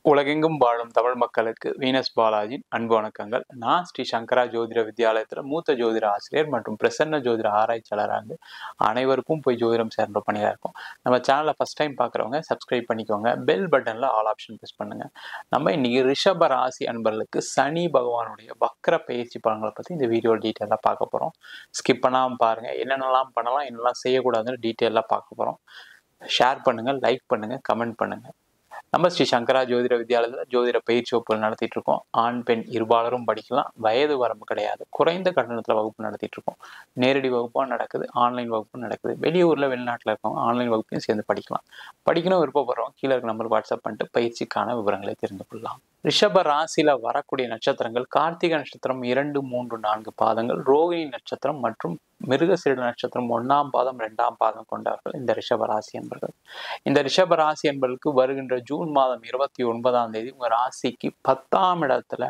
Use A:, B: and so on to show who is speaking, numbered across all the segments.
A: உலகெங்கும் வாழும் தமிழ் மக்களுக்கு வீனஸ் பாலாஜியின் அன்பு வணக்கங்கள் நான் ஸ்ரீ சங்கரா ஜோதிட வித்யாலயத்தில் மூத்த ஜோதிட ஆசிரியர் மற்றும் பிரசன்ன ஜோதிட ஆராய்ச்சியாளராக இருந்து அனைவருக்கும் போய் ஜோதிடம் சேர்ந்த பணியாக இருக்கும் நம்ம சேனலை ஃபஸ்ட் டைம் பார்க்குறவங்க சப்ஸ்கிரைப் பண்ணிக்கோங்க பெல் பட்டனில் ஆல் ஆப்ஷன் ப்ரெஸ் பண்ணுங்கள் நம்ம இன்னைக்கு ரிஷப ராசி அன்பர்களுக்கு சனி பகவானுடைய வக்ர பயிற்சி பலன்களை பற்றி இந்த வீடியோ டீட்டெயிலாக பார்க்க போகிறோம் ஸ்கிப் பண்ணாமல் பாருங்கள் என்னென்னலாம் பண்ணலாம் என்னெல்லாம் செய்யக்கூடாதுன்னு டீட்டெயிலாக பார்க்க போகிறோம் ஷேர் பண்ணுங்கள் லைக் பண்ணுங்கள் கமெண்ட் பண்ணுங்கள் நம்ம ஸ்ரீ சங்கரா ஜோதிட வித்யாலயத்தில் ஜோதிட பயிற்சி வகுப்புகள் நடத்திட்டு இருக்கோம் ஆண் பெண் இருபாலரும் படிக்கலாம் வயது வரம்பு கிடையாது குறைந்த கட்டணத்தில் வகுப்பு நடத்திட்டு இருக்கோம் நேரடி வகுப்பாக நடக்குது ஆன்லைன் வகுப்பும் நடக்குது வெளியூரில் வெளிநாட்டில் இருக்கவங்க ஆன்லைன் வகுப்பையும் சேர்ந்து படிக்கலாம் படிக்கணும் விருப்பப்படுறவங்க கீழே இருக்க நம்பருக்கு வாட்ஸ்அப் பண்ணிட்டு பயிற்சிக்கான விவரங்களை தெரிந்து கொள்ளலாம் ரிஷப ராசியில வரக்கூடிய நட்சத்திரங்கள் கார்த்திகை நட்சத்திரம் இரண்டு மூன்று நான்கு பாதங்கள் ரோகிணி நட்சத்திரம் மற்றும் மிருகசீட நட்சத்திரம் ஒன்னாம் பாதம் ரெண்டாம் பாதம் கொண்டவர்கள் இந்த ரிஷப ராசி என்பர்கள் இந்த ரிஷப ராசி என்பதற்கு வருகின்ற ஜூன் மாதம் இருபத்தி ஒன்பதாம் தேதி உங்க ராசிக்கு பத்தாம் இடத்துல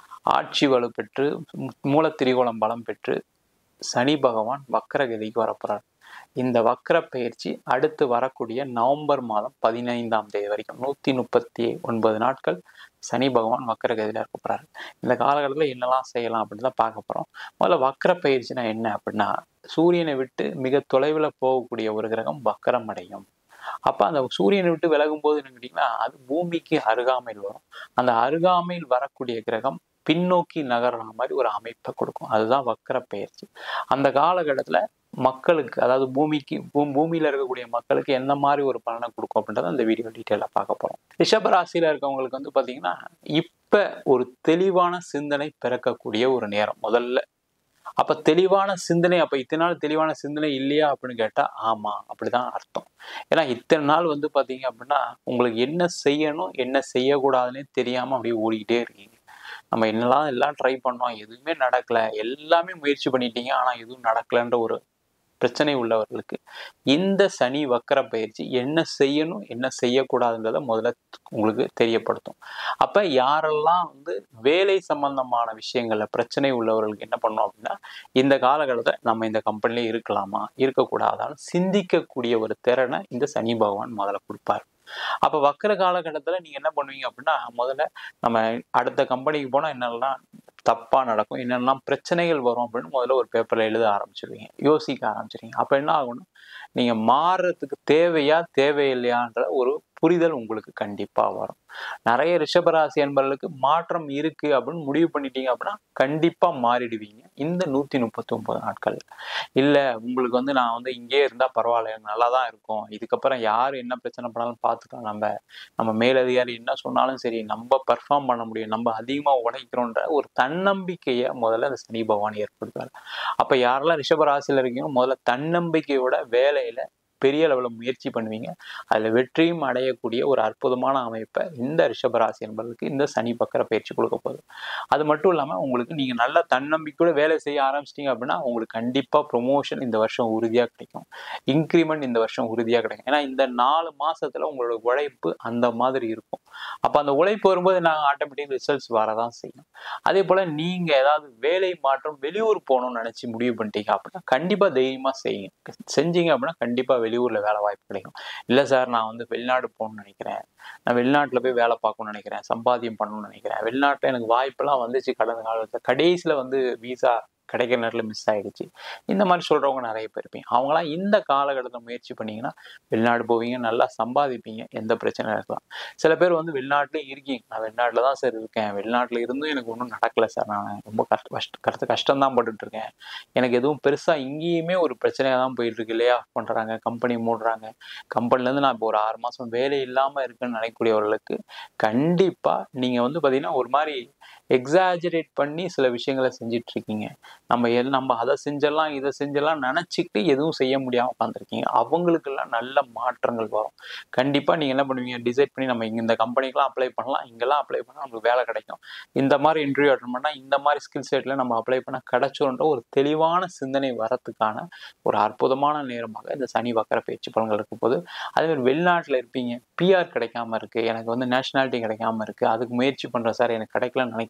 A: ஆட்சி வலு பெற்று மூலத்திரிகோணம் பலம் பெற்று சனி பகவான் வக்கரகதிக்கு வரப்போறார் இந்த வக்கர பயிற்சி அடுத்து வரக்கூடிய நவம்பர் மாதம் பதினைந்தாம் தேதி வரைக்கும் நூத்தி முப்பத்தி ஒன்பது நாட்கள் சனி பகவான் வக்கரகதியில இருக்க போறாரு இந்த காலகட்டத்தில் என்னெல்லாம் செய்யலாம் அப்படின்னு தான் பார்க்க போறோம் முதல்ல வக்கர பயிற்சினா என்ன அப்படின்னா சூரியனை விட்டு மிக தொலைவில் போகக்கூடிய ஒரு கிரகம் வக்கரம் அடையும் அப்ப அந்த சூரியனை விட்டு விலகும் போது என்ன கேட்டீங்கன்னா அது பூமிக்கு அருகாமையில் வரும் அந்த அருகாமையில் வரக்கூடிய கிரகம் பின்னோக்கி நகர்ற மாதிரி ஒரு அமைப்பை கொடுக்கும் அதுதான் வக்கர பயிற்சி அந்த காலகட்டத்துல மக்களுக்கு அதாவது பூமிக்கு பூ பூமியில இருக்கக்கூடிய மக்களுக்கு எந்த மாதிரி ஒரு பலனை கொடுக்கும் அப்படின்றத அந்த வீடியோ டீட்டெயிலாக பார்க்க போறோம் ரிஷப ராசியில இருக்கவங்களுக்கு வந்து பாத்தீங்கன்னா இப்ப ஒரு தெளிவான சிந்தனை பிறக்கக்கூடிய ஒரு நேரம் முதல்ல அப்ப தெளிவான சிந்தனை அப்ப இத்தனை நாள் தெளிவான சிந்தனை இல்லையா அப்படின்னு கேட்டா ஆமா அப்படிதான் அர்த்தம் ஏன்னா இத்தனை நாள் வந்து பாத்தீங்க அப்படின்னா உங்களுக்கு என்ன செய்யணும் என்ன செய்யக்கூடாதுன்னே தெரியாம அப்படியே ஓடிக்கிட்டே இருக்கீங்க நம்ம என்னெல்லாம் எல்லாம் ட்ரை பண்ணோம் எதுவுமே நடக்கல எல்லாமே முயற்சி பண்ணிட்டீங்க ஆனா எதுவும் நடக்கலன்ற ஒரு பிரச்சனை உள்ளவர்களுக்கு இந்த சனி வக்கர பயிற்சி என்ன செய்யணும் என்ன செய்யக்கூடாதுன்றத முதல்ல உங்களுக்கு தெரியப்படுத்தும் அப்ப யாரெல்லாம் வந்து வேலை சம்பந்தமான விஷயங்கள்ல பிரச்சனை உள்ளவர்களுக்கு என்ன பண்ணோம் அப்படின்னா இந்த காலகட்டத்தில் நம்ம இந்த கம்பெனிலே இருக்கலாமா இருக்கக்கூடாதான்னு சிந்திக்கக்கூடிய ஒரு திறனை இந்த சனி பகவான் முதல்ல கொடுப்பாரு அப்ப வக்கர காலகட்டத்துல நீங்க என்ன பண்ணுவீங்க அப்படின்னா முதல்ல நம்ம அடுத்த கம்பெனிக்கு போனா என்னெல்லாம் தப்பா நடக்கும் என்னெல்லாம் பிரச்சனைகள் வரும் அப்படின்னு முதல்ல ஒரு பேப்பர்ல எழுத ஆரம்பிச்சிருவீங்க யோசிக்க ஆரம்பிச்சிருவீங்க அப்ப என்ன ஆகணும் நீங்க மாறுறதுக்கு தேவையா தேவையில்லையான்ற ஒரு புரிதல் உங்களுக்கு கண்டிப்பா வரும் நிறைய ரிஷபராசி என்பவர்களுக்கு மாற்றம் இருக்கு அப்படின்னு முடிவு பண்ணிட்டீங்க அப்படின்னா கண்டிப்பா மாறிடுவீங்க இந்த நூத்தி முப்பத்தி ஒன்பது நாட்கள் இல்ல உங்களுக்கு வந்து நான் வந்து இங்கே இருந்தா பரவாயில்ல எனக்கு நல்லா தான் இருக்கும் இதுக்கப்புறம் யார் என்ன பிரச்சனை பண்ணாலும் பார்த்துக்கலாம் நம்ம நம்ம மேலதிகாரி என்ன சொன்னாலும் சரி நம்ம பர்ஃபார்ம் பண்ண முடியும் நம்ம அதிகமா உழைக்கிறோன்ற ஒரு தன்னம்பிக்கையை முதல்ல அந்த சனி பகவான் ஏற்படுத்துவார் அப்ப யாரெல்லாம் ரிஷபராசியில இருக்கீங்களோ முதல்ல தன்னம்பிக்கையோட வேலையில பெரிய அளவில் முயற்சி பண்ணுவீங்க அதில் வெற்றியும் அடையக்கூடிய ஒரு அற்புதமான அமைப்பை இந்த ரிஷபராசி என்பதற்கு இந்த சனி பக்கர பயிற்சி கொடுக்க போகுது அது மட்டும் இல்லாமல் உங்களுக்கு நீங்கள் நல்ல தன்னம்பிக்கையோட வேலை செய்ய ஆரம்பிச்சிட்டிங்க அப்படின்னா உங்களுக்கு கண்டிப்பாக ப்ரொமோஷன் இந்த வருஷம் உறுதியாக கிடைக்கும் இன்க்ரிமெண்ட் இந்த வருஷம் உறுதியாக கிடைக்கும் ஏன்னா இந்த நாலு மாசத்துல உங்களோட உழைப்பு அந்த மாதிரி இருக்கும் அப்போ அந்த உழைப்பு வரும்போது நாங்கள் ஆட்டோமேட்டிக் ரிசல்ட்ஸ் வரதான் செய்யும் அதே போல் நீங்கள் ஏதாவது வேலை மாற்றம் வெளியூர் போகணும்னு நினச்சி முடிவு பண்ணிட்டீங்க அப்படின்னா கண்டிப்பாக தைரியமாக செய்யுங்க செஞ்சீங்க அப்படின்னா கண்டிப்பாக வெளியூர்ல வேலை வாய்ப்பு கிடைக்கும் இல்லை சார் நான் வந்து வெளிநாடு போகணும்னு நினைக்கிறேன் நான் வெளிநாட்டில் போய் வேலை பார்க்கணும்னு நினைக்கிறேன் சம்பாத்தியம் பண்ணணும்னு நினைக்கிறேன் வெளிநாட்டில் எனக்கு வாய்ப்பெல்லாம் வந்துச்சு கடந்த காலத்தில் கடைசியில் வந்து வீசா கிடைக்கிற நேரத்தில் மிஸ் ஆயிடுச்சு இந்த மாதிரி சொல்றவங்க நிறைய பேர் இருப்பீங்க அவங்களாம் இந்த காலகட்டத்தில் முயற்சி பண்ணீங்கன்னா வெளிநாடு போவீங்க நல்லா சம்பாதிப்பீங்க எந்த பிரச்சனையும் இருக்கலாம் சில பேர் வந்து வெளிநாட்டிலே இருக்கீங்க நான் வெளிநாட்டில் தான் சார் இருக்கேன் வெளிநாட்டில் இருந்தும் எனக்கு ஒன்றும் நடக்கலை சார் நான் ரொம்ப கஷ்ட கஷ்ட கஷ்ட கஷ்டம் தான் பட்டுட்டு இருக்கேன் எனக்கு எதுவும் பெருசாக இங்கேயுமே ஒரு பிரச்சனையாக தான் போயிட்டு இருக்கு லே ஆஃப் பண்ணுறாங்க கம்பெனி மூடுறாங்க கம்பெனிலேருந்து நான் இப்போ ஒரு ஆறு மாதம் வேலை இல்லாமல் இருக்குன்னு நினைக்கக்கூடியவர்களுக்கு கண்டிப்பாக நீங்கள் வந்து பார்த்தீங்கன்னா ஒரு மாதிரி எக்ஸாஜரேட் பண்ணி சில விஷயங்களை செஞ்சிட்டு இருக்கீங்க நம்ம எல் நம்ம அதை செஞ்செல்லாம் இதை செஞ்செல்லாம் நினச்சிக்கிட்டு எதுவும் செய்ய முடியாமல் உட்காந்துருக்கீங்க அவங்களுக்கெல்லாம் நல்ல மாற்றங்கள் வரும் கண்டிப்பாக நீங்கள் என்ன பண்ணுவீங்க டிசைட் பண்ணி நம்ம இங்கே இந்த கம்பெனிக்கெலாம் அப்ளை பண்ணலாம் இங்கெல்லாம் அப்ளை பண்ணால் நமக்கு வேலை கிடைக்கும் இந்த மாதிரி இன்டர்வியூ அட்டன் பண்ணால் இந்த மாதிரி ஸ்கில் செட்டில் நம்ம அப்ளை பண்ணால் கிடைச்சோன்ற ஒரு தெளிவான சிந்தனை வரத்துக்கான ஒரு அற்புதமான நேரமாக இந்த சனி வக்கர பயிற்சி பலன்கள் இருக்கும் போது அதே மாதிரி வெளிநாட்டில் இருப்பீங்க பிஆர் கிடைக்காம இருக்கு எனக்கு வந்து நேஷனாலிட்டி கிடைக்காம இருக்கு அதுக்கு முயற்சி பண்ணுறேன் சார் எனக்கு கிடைக்கலன்னு நினைக்கக்கூடிய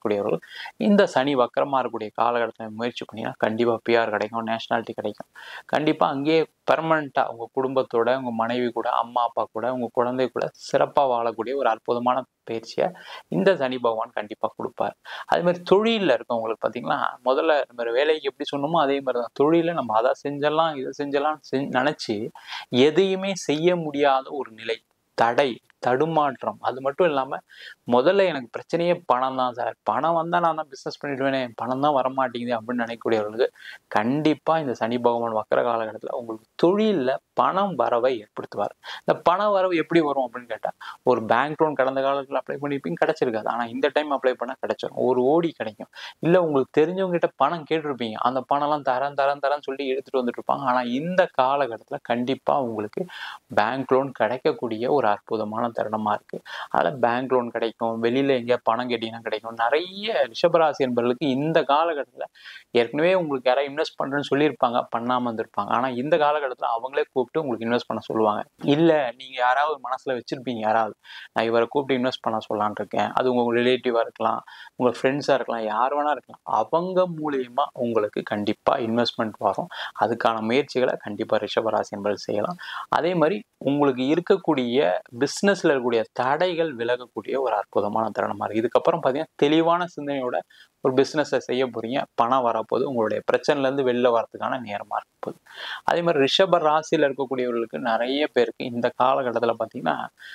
A: நினைக்கக்கூடியவர்கள் இந்த சனி வக்கரமாக இருக்கக்கூடிய காலகட்டத்தில் முயற்சி பண்ணிங்கன்னா கண்டிப்பாக பிஆர் கிடைக்கும் நேஷனாலிட்டி கிடைக்கும் கண்டிப்பாக அங்கேயே பெர்மனண்ட்டாக உங்கள் குடும்பத்தோட உங்கள் மனைவி கூட அம்மா அப்பா கூட உங்கள் குழந்தை கூட சிறப்பாக வாழக்கூடிய ஒரு அற்புதமான பயிற்சியை இந்த சனி பகவான் கண்டிப்பாக கொடுப்பார் அதே மாதிரி தொழிலில் இருக்கவங்களுக்கு பார்த்தீங்கன்னா முதல்ல நம்ம வேலைக்கு எப்படி சொன்னோமோ அதே மாதிரி தான் தொழிலில் நம்ம அதை செஞ்சலாம் இதை செஞ்சலாம் செஞ் நினச்சி எதையுமே செய்ய முடியாத ஒரு நிலை தடை தடுமாற்றம் அது மட்டும் இல்லாமல் முதல்ல எனக்கு பிரச்சனையே பணம் தான் சார் பணம் வந்தால் நான் தான் பிஸ்னஸ் பண்ணிடுவேனே பணம் தான் வரமாட்டேங்குது அப்படின்னு நினைக்கக்கூடியவர்களுக்கு கண்டிப்பாக இந்த சனி பகவான் வக்கர காலகட்டத்தில் உங்களுக்கு தொழிலில் பணம் வரவை ஏற்படுத்துவார் இந்த பண வரவு எப்படி வரும் அப்படின்னு கேட்டால் ஒரு பேங்க் லோன் கடந்த காலத்தில் அப்ளை பண்ணியிருப்பீங்க கிடச்சிருக்காது ஆனால் இந்த டைம் அப்ளை பண்ணால் கிடச்சிரும் ஒரு ஓடி கிடைக்கும் இல்லை உங்களுக்கு தெரிஞ்சவங்க கிட்ட பணம் கேட்டிருப்பீங்க அந்த பணம்லாம் தரேன் தரேன் தரேன்னு சொல்லி எடுத்துகிட்டு வந்துட்டு இருப்பாங்க ஆனால் இந்த காலகட்டத்தில் கண்டிப்பாக உங்களுக்கு பேங்க் லோன் கிடைக்கக்கூடிய ஒரு அற்புதமான தருணமாக இருக்குது அதில் பேங்க் லோன் கிடைக்கும் வெளியில் எங்கேயா பணம் கேட்டிங்கன்னா கிடைக்கும் நிறைய ரிஷபராசி என்பவர்களுக்கு இந்த காலகட்டத்தில் ஏற்கனவே உங்களுக்கு யாராவது இன்வெஸ்ட் பண்ணுறேன்னு சொல்லியிருப்பாங்க பண்ணாமல் இருந்திருப்பாங்க ஆனால் இந்த காலகட்டத்தில் அவங்களே கூப்பிட்டு உங்களுக்கு இன்வெஸ்ட் பண்ண சொல்லுவாங்க இல்லை நீங்கள் யாராவது மனசில் வச்சுருப்பீங்க யாராவது நான் இவரை கூப்பிட்டு இன்வெஸ்ட் பண்ண சொல்லலான் இருக்கேன் அது உங்கள் ரிலேட்டிவாக இருக்கலாம் உங்கள் ஃப்ரெண்ட்ஸாக இருக்கலாம் யார் வேணா இருக்கலாம் அவங்க மூலியமா உங்களுக்கு கண்டிப்பாக இன்வெஸ்ட்மெண்ட் வரும் அதுக்கான முயற்சிகளை கண்டிப்பாக ரிஷபராசி என்பது செய்யலாம் அதே மாதிரி உங்களுக்கு இருக்கக்கூடிய பிஸ்னஸில் இருக்கக்கூடிய தடைகள் விலகக்கூடிய ஒரு அற்புதமான தருணமாக இருக்குது இதுக்கப்புறம் பார்த்தீங்கன்னா தெளிவான சிந்தனையோட ஒரு பிஸ்னஸை செய்ய போறீங்க பணம் வரப்போது உங்களுடைய பிரச்சனைலேருந்து வெளில வரதுக்கான நேரமாக இருக்க போகுது அதே மாதிரி ரிஷப ராசியில் இருக்கக்கூடியவர்களுக்கு நிறைய பேருக்கு இந்த காலகட்டத்தில் பார்த்தீங்கன்னா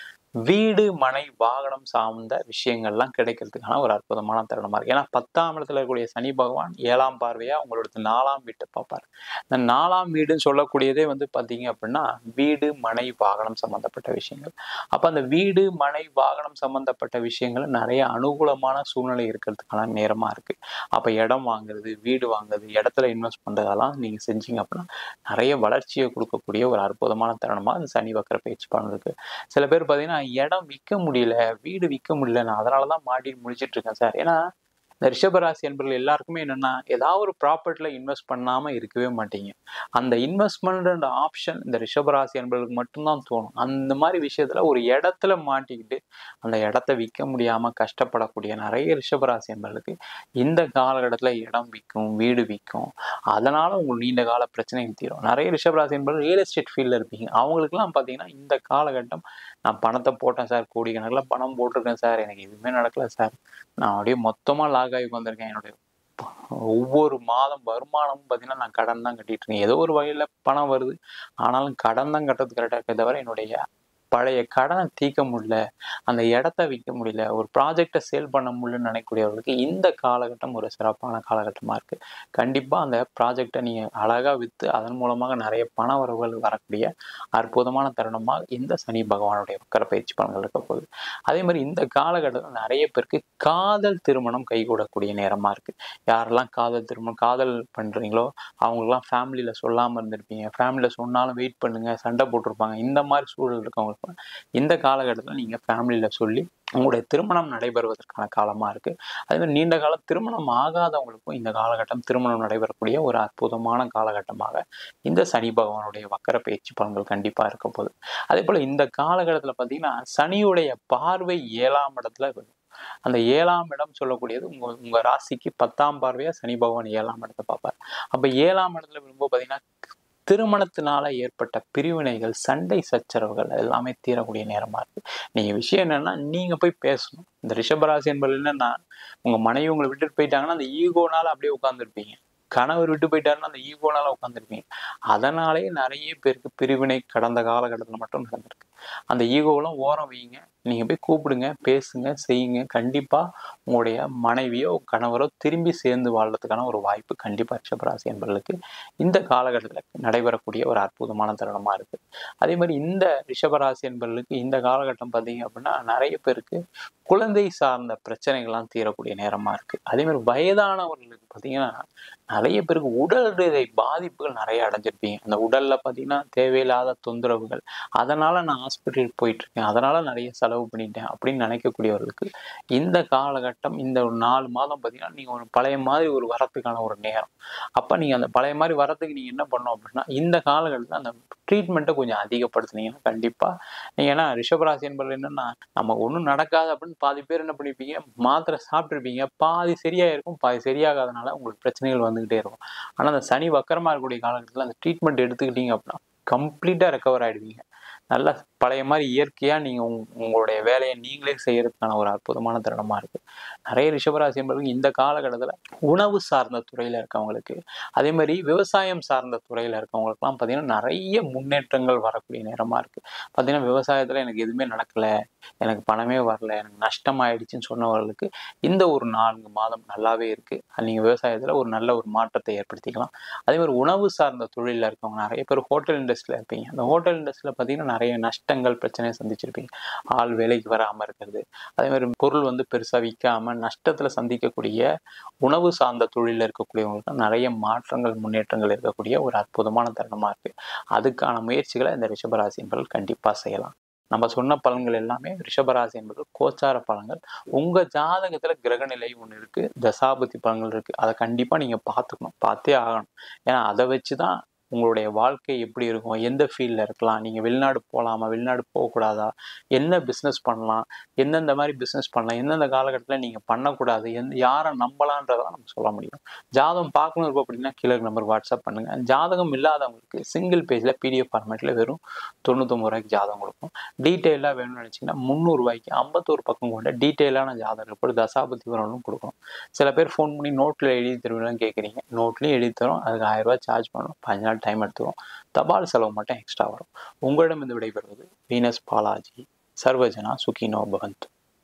A: வீடு மனை வாகனம் சார்ந்த விஷயங்கள்லாம் கிடைக்கிறதுக்கான ஒரு அற்புதமான தருணமாக இருக்குது ஏன்னா பத்தாம் இடத்துல இருக்கக்கூடிய சனி பகவான் ஏழாம் பார்வையாக உங்களோட நாலாம் வீட்டை பார்ப்பார் இந்த நாலாம் வீடுன்னு சொல்லக்கூடியதே வந்து பார்த்தீங்க அப்படின்னா வீடு மனை வாகனம் சம்மந்தப்பட்ட விஷயங்கள் அப்போ அந்த வீடு மனை வாகனம் சம்மந்தப்பட்ட விஷயங்கள் நிறைய அனுகூலமான சூழ்நிலை இருக்கிறதுக்கான நேரமாக இருக்குது அப்போ இடம் வாங்குறது வீடு வாங்குறது இடத்துல இன்வெஸ்ட் பண்ணுறதெல்லாம் நீங்கள் செஞ்சீங்க அப்படின்னா நிறைய வளர்ச்சியை கொடுக்கக்கூடிய ஒரு அற்புதமான தருணமாக அந்த சனி வக்கர பயிற்சி பண்ணுறதுக்கு சில பேர் பார்த்தீங்கன்னா இடம் விற்க முடியல வீடு விற்க முடியல நான் அதனால தான் மாடி முடிச்சிட்டு இருக்கேன் சார் ஏன்னா இந்த ரிஷபராசி என்பர்கள் எல்லாருக்குமே என்னன்னா ஏதாவது ஒரு ப்ராப்பர்ட்டில இன்வெஸ்ட் பண்ணாம இருக்கவே மாட்டீங்க அந்த இன்வெஸ்ட்மெண்ட் ஆப்ஷன் இந்த ரிஷபராசி என்பர்களுக்கு மட்டும்தான் தோணும் அந்த மாதிரி விஷயத்துல ஒரு இடத்துல மாட்டிக்கிட்டு அந்த இடத்த விற்க முடியாம கஷ்டப்படக்கூடிய நிறைய ரிஷபராசி என்பர்களுக்கு இந்த காலகட்டத்துல இடம் விற்கும் வீடு விற்கும் அதனால உங்களுக்கு நீண்ட கால பிரச்சனைகள் தீரும் நிறைய ரிஷபராசி என்பது ரியல் எஸ்டேட் ஃபீல்டில் இருப்பீங்க அவங்களுக்குலாம் பார்த்தீங்கன்னா இந்த காலகட்டம் நான் பணத்தை போட்டேன் சார் கோடிக்கணக்கில் பணம் போட்டிருக்கேன் சார் எனக்கு எதுவுமே நடக்கல சார் நான் அப்படியே மொத்தமாக லாக் ஆகி வந்திருக்கேன் என்னுடைய ஒவ்வொரு மாதம் வருமானமும் பார்த்தீங்கன்னா நான் கடன் தான் கட்டிட்டு இருக்கேன் ஏதோ ஒரு வகையில் பணம் வருது ஆனாலும் கடன் தான் கட்டுறது கரெக்டாக இருக்கே தவிர என்னுடைய பழைய கடனை தீர்க்க முடியல அந்த இடத்த விற்க முடியல ஒரு ப்ராஜெக்டை சேல் பண்ண முடியலன்னு நினைக்கக்கூடியவர்களுக்கு இந்த காலகட்டம் ஒரு சிறப்பான காலகட்டமாக இருக்குது கண்டிப்பாக அந்த ப்ராஜெக்டை நீங்கள் அழகாக விற்று அதன் மூலமாக நிறைய பண வரவுகள் வரக்கூடிய அற்புதமான தருணமாக இந்த சனி பகவானுடைய வக்கர பயிற்சி பலன்கள் இருக்க போகுது அதே மாதிரி இந்த காலகட்டத்தில் நிறைய பேருக்கு காதல் திருமணம் கைகூடக்கூடிய நேரமாக இருக்குது யாரெல்லாம் காதல் திருமணம் காதல் பண்ணுறீங்களோ அவங்களுக்குலாம் ஃபேமிலியில் சொல்லாமல் இருந்திருப்பீங்க ஃபேமிலியில் சொன்னாலும் வெயிட் பண்ணுங்க சண்டை போட்டிருப்பாங்க இந்த மாதிரி சூழல் இருக்கவங்களுக்கு இந்த காலகட்டத்தில் நீங்கள் ஃபேமிலியில் சொல்லி உங்களுடைய திருமணம் நடைபெறுவதற்கான காலமாக இருக்குது அதே மாதிரி நீண்ட காலம் திருமணம் ஆகாதவங்களுக்கும் இந்த காலகட்டம் திருமணம் நடைபெறக்கூடிய ஒரு அற்புதமான காலகட்டமாக இந்த சனி பகவானுடைய வக்கர பயிற்சி பலன்கள் கண்டிப்பாக இருக்க போகுது அதே போல் இந்த காலகட்டத்தில் பார்த்தீங்கன்னா சனியுடைய பார்வை ஏழாம் இடத்துல வரும் அந்த ஏழாம் இடம் சொல்லக்கூடியது உங்க உங்க ராசிக்கு பத்தாம் பார்வையா சனி பகவான் ஏழாம் இடத்தை பார்ப்பார் அப்ப ஏழாம் இடத்துல விரும்ப பார்த்தீங்கன்னா திருமணத்தினால ஏற்பட்ட பிரிவினைகள் சண்டை சச்சரவுகள் எல்லாமே தீரக்கூடிய நேரமா இருக்கு நீங்க விஷயம் என்னன்னா நீங்க போய் பேசணும் இந்த ரிஷபராசி என்பது என்னன்னா உங்க மனைவி உங்களை விட்டுட்டு போயிட்டாங்கன்னா அந்த ஈகோனால அப்படியே உட்காந்துருப்பீங்க கணவர் விட்டு போயிட்டாருன்னா அந்த ஈகோனால உட்காந்துருப்பீங்க அதனாலேயே நிறைய பேருக்கு பிரிவினை கடந்த காலகட்டத்தில் மட்டும் நடந்திருக்கு அந்த ஈகோவெல்லாம் ஓரம் வைங்க நீங்கள் போய் கூப்பிடுங்க பேசுங்க செய்யுங்க கண்டிப்பாக உங்களுடைய மனைவியோ கணவரோ திரும்பி சேர்ந்து வாழ்றதுக்கான ஒரு வாய்ப்பு கண்டிப்பாக ரிஷபராசி என்பவர்களுக்கு இந்த காலகட்டத்தில் நடைபெறக்கூடிய ஒரு அற்புதமான தருணமாக இருக்குது அதே மாதிரி இந்த ரிஷபராசி என்பவர்களுக்கு இந்த காலகட்டம் பார்த்தீங்க அப்படின்னா நிறைய பேருக்கு குழந்தை சார்ந்த பிரச்சனைகள்லாம் தீரக்கூடிய நேரமாக இருக்குது அதே மாதிரி வயதானவர்களுக்கு பார்த்தீங்கன்னா நிறைய பேருக்கு உடல் ரீதியை பாதிப்புகள் நிறைய அடைஞ்சிருப்பீங்க அந்த உடல்ல பார்த்தீங்கன்னா தேவையில்லாத தொந்தரவுகள் அதனால நான் ஹாஸ்பிட்டல் போயிட்டு இருக்கேன் அதனால நிறைய செலவு பண்ணிட்டேன் அப்படின்னு நினைக்கக்கூடியவர்களுக்கு இந்த காலகட்டம் இந்த ஒரு நாலு மாதம் பார்த்தீங்கன்னா நீங்கள் ஒரு பழைய மாதிரி ஒரு வரத்துக்கான ஒரு நேரம் அப்போ நீங்கள் அந்த பழைய மாதிரி வரத்துக்கு நீங்கள் என்ன பண்ணணும் அப்படின்னா இந்த காலகட்டத்தில் அந்த ட்ரீட்மெண்ட்டை கொஞ்சம் அதிகப்படுத்துனீங்கன்னா கண்டிப்பாக நீங்கள் ஏன்னா ரிஷபராசி என்பது என்னன்னா நமக்கு ஒன்றும் நடக்காது அப்படின்னு பாதி பேர் என்ன பண்ணிருப்பீங்க மாத்திரை சாப்பிட்ருப்பீங்க பாதி சரியாயிருக்கும் பாதி சரியாகாதனால உங்களுக்கு பிரச்சனைகள் வந்துகிட்டே இருக்கும் ஆனால் அந்த சனி வக்கரமாக இருக்கக்கூடிய காலகட்டத்தில் அந்த ட்ரீட்மெண்ட் எடுத்துக்கிட்டீங்க அப்படின்னா கம்ப்ளீட்டாக ரெக்கவர் ஆகிடுவீங்க நல்லா பழைய மாதிரி இயற்கையாக நீங்கள் உங் உங்களுடைய வேலையை நீங்களே செய்யறதுக்கான ஒரு அற்புதமான தருணமாக இருக்குது நிறைய ரிஷபராசி என்பவர்கள் இந்த காலகட்டத்தில் உணவு சார்ந்த துறையில் இருக்கவங்களுக்கு அதே மாதிரி விவசாயம் சார்ந்த துறையில் இருக்கவங்களுக்குலாம் பார்த்தீங்கன்னா நிறைய முன்னேற்றங்கள் வரக்கூடிய நேரமாக இருக்குது பார்த்தீங்கன்னா விவசாயத்தில் எனக்கு எதுவுமே நடக்கலை எனக்கு பணமே வரல எனக்கு நஷ்டம் ஆயிடுச்சுன்னு சொன்னவர்களுக்கு இந்த ஒரு நான்கு மாதம் நல்லாவே இருக்குது நீங்கள் விவசாயத்தில் ஒரு நல்ல ஒரு மாற்றத்தை ஏற்படுத்திக்கலாம் அதே மாதிரி உணவு சார்ந்த தொழிலில் இருக்கவங்க நிறைய பேர் ஹோட்டல் இண்டஸ்ட்ரியில் இருப்பீங்க அந்த ஹோட்டல் இண்டஸ்ட்ரியில் பார்த்தீங்கன்னா நிறைய நஷ்டங்கள் பிரச்சனையை சந்திச்சிருப்பீங்க ஆள் வேலைக்கு வராமல் இருக்கிறது அதே மாதிரி பொருள் வந்து பெருசாக விற்காம நஷ்டத்தில் சந்திக்கக்கூடிய உணவு சார்ந்த தொழிலில் இருக்கக்கூடியவங்களுக்கு நிறைய மாற்றங்கள் முன்னேற்றங்கள் இருக்கக்கூடிய ஒரு அற்புதமான தருணமாக இருக்குது அதுக்கான முயற்சிகளை இந்த ரிஷபராசி என்பவர்கள் கண்டிப்பாக செய்யலாம் நம்ம சொன்ன பலன்கள் எல்லாமே ரிஷபராசி என்பது கோச்சார பலன்கள் உங்க ஜாதகத்துல கிரகநிலை ஒன்று இருக்கு தசாபதி பலன்கள் இருக்கு அதை கண்டிப்பா நீங்க பார்த்துக்கணும் பார்த்தே ஆகணும் ஏன்னா அதை வச்சுதான் உங்களுடைய வாழ்க்கை எப்படி இருக்கும் எந்த ஃபீல்டில் இருக்கலாம் நீங்கள் வெளிநாடு போகலாமா வெளிநாடு போகக்கூடாதா என்ன பிஸ்னஸ் பண்ணலாம் எந்தெந்த மாதிரி பிஸ்னஸ் பண்ணலாம் எந்தெந்த காலகட்டத்தில் நீங்கள் பண்ணக்கூடாது எந்த யாரை நம்பலான்றதான் நம்ம சொல்ல முடியும் ஜாதகம் பார்க்கணும் இருக்கும் அப்படின்னா கீழே நம்பர் வாட்ஸ்அப் பண்ணுங்கள் ஜாதகம் இல்லாதவங்களுக்கு சிங்கிள் பேஜில் பிடிஎஃப் ஃபார்மேட்டில் வெறும் தொண்ணூத்தொம்பது ரூபாய்க்கு ஜாதகம் கொடுக்கும் டீட்டெயிலாக வேணும்னு நினச்சிங்கன்னா முந்நூறுரூவாய்க்கு ஐம்பத்தோரு பக்கம் கொண்ட டீட்டெயிலான ஜாதகம் ரிப்போர்ட் தசாபதி வரணும் கொடுக்கணும் சில பேர் ஃபோன் பண்ணி நோட்டில் எழுதி தருவீங்களான்னு கேட்குறீங்க நோட்லேயும் எழுதி தரோம் அதுக்கு ஆயிரம் ரூபாய் சார்ஜ் பண்ணணும் பதினஞ்சு நாள் டைம் எடுத்துரும் தபால் செலவு மட்டும் எக்ஸ்ட்ரா வரும் உங்களிடம் இருந்து விடைபெறுவது வீனஸ் பாலாஜி சர்வஜனா சுகினோ பவந்து